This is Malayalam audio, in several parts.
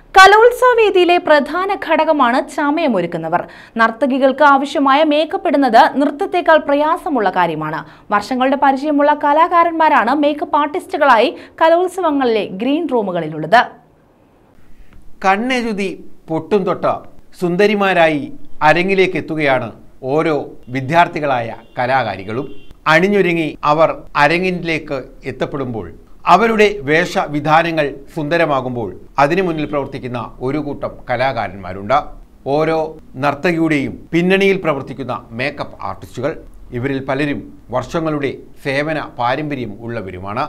കലോത്സവ വേദിയിലെ പ്രധാന ഘടകമാണ് ചമയമൊരുക്കുന്നവർ നർത്തകികൾക്ക് ആവശ്യമായ മേക്കപ്പ് ഇടുന്നത് നൃത്തത്തെക്കാൾ പ്രയാസമുള്ള കാര്യമാണ് വർഷങ്ങളുടെ പരിചയമുള്ള കലാകാരന്മാരാണ് മേക്കപ്പ് ആർട്ടിസ്റ്റുകളായി കലോത്സവങ്ങളിലെ ഗ്രീൻ റൂമുകളിലുള്ളത് കണ്ണെഴുതി പൊട്ടും തൊട്ട സുന്ദരിമാരായി അരങ്ങിലേക്ക് എത്തുകയാണ് ഓരോ വിദ്യാർത്ഥികളായ കലാകാരികളും അണിഞ്ഞൊരുങ്ങി അവർ അരങ്ങിലേക്ക് എത്തപ്പെടുമ്പോൾ അവരുടെ വേഷവിധാനങ്ങൾ സുന്ദരമാകുമ്പോൾ അതിനു മുന്നിൽ പ്രവർത്തിക്കുന്ന ഒരു കൂട്ടം കലാകാരന്മാരുണ്ട് ഓരോ നർത്തകിയുടെയും പിന്നണിയിൽ പ്രവർത്തിക്കുന്ന മേക്കപ്പ് ആർട്ടിസ്റ്റുകൾ ഇവരിൽ പലരും വർഷങ്ങളുടെ സേവന പാരമ്പര്യം ഉള്ളവരുമാണ്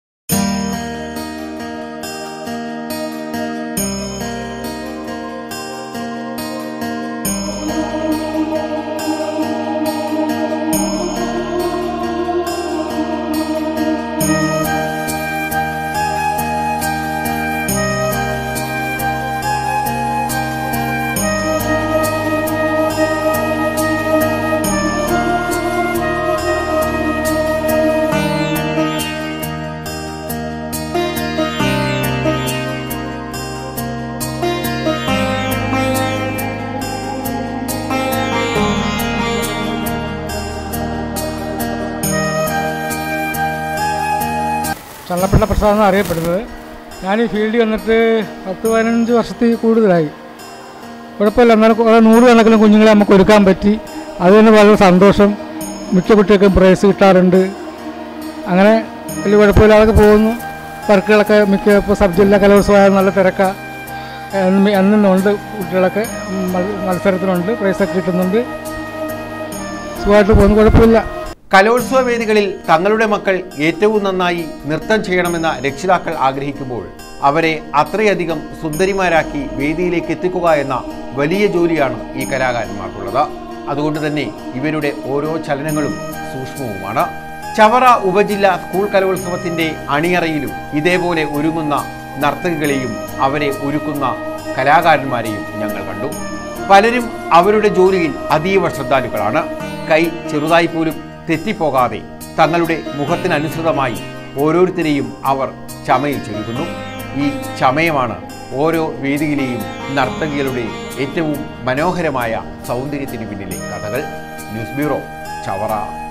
ചള്ളപ്പെട്ട പ്രസാദ് എന്നാണ് അറിയപ്പെടുന്നത് ഞാൻ ഈ ഫീൽഡിൽ വന്നിട്ട് പത്ത് പതിനഞ്ച് വർഷത്തിൽ കൂടുതലായി കുഴപ്പമില്ല എന്നാലും കുറേ നൂറുകണക്കിന് കുഞ്ഞുങ്ങളെ നമുക്ക് ഒരുക്കാൻ പറ്റി അത് തന്നെ വളരെ സന്തോഷം മിക്ക കുട്ടികൾക്കും പ്രൈസ് കിട്ടാറുണ്ട് അങ്ങനെ വലിയ കുഴപ്പമില്ലാതെ പോകുന്നു വർക്കുകളൊക്കെ മിക്ക ഇപ്പോൾ സബ് ജില്ലാ കലോത്സവമായ നല്ല തിരക്കാണ് എന്നുണ്ട് കുട്ടികളൊക്കെ മൽ- മത്സരത്തിനുണ്ട് പ്രൈസൊക്കെ കിട്ടുന്നുണ്ട് സുഖമായിട്ട് പോകുന്നു കുഴപ്പമില്ല കലോത്സവ വേദികളിൽ തങ്ങളുടെ മക്കൾ ഏറ്റവും നന്നായി നൃത്തം ചെയ്യണമെന്ന രക്ഷിതാക്കൾ ആഗ്രഹിക്കുമ്പോൾ അവരെ അത്രയധികം സുന്ദരിമാരാക്കി വേദിയിലേക്ക് എത്തിക്കുക എന്ന വലിയ ജോലിയാണ് ഈ കലാകാരന്മാർക്കുള്ളത് അതുകൊണ്ട് തന്നെ ഇവരുടെ ഓരോ ചലനങ്ങളും സൂക്ഷ്മവുമാണ് ചവറ ഉപജില്ല സ്കൂൾ കലോത്സവത്തിന്റെ അണിയറയിലും ഇതേപോലെ ഒരുങ്ങുന്ന നർത്തകികളെയും അവരെ ഒരുക്കുന്ന കലാകാരന്മാരെയും ഞങ്ങൾ കണ്ടു പലരും അവരുടെ ജോലിയിൽ അതീവ ശ്രദ്ധാലുക്കളാണ് കൈ ചെറുതായി പോലും തെറ്റിപ്പോകാതെ തങ്ങളുടെ മുഖത്തിനനുസൃതമായി ഓരോരുത്തരെയും അവർ ചമയിൽ ചൊരുക്കുന്നു ഈ ചമയമാണ് ഓരോ വേദിയിലെയും നർത്തകികളുടെ ഏറ്റവും മനോഹരമായ സൗന്ദര്യത്തിന് പിന്നിലെ കഥകൾ ന്യൂസ് ബ്യൂറോ ചവറ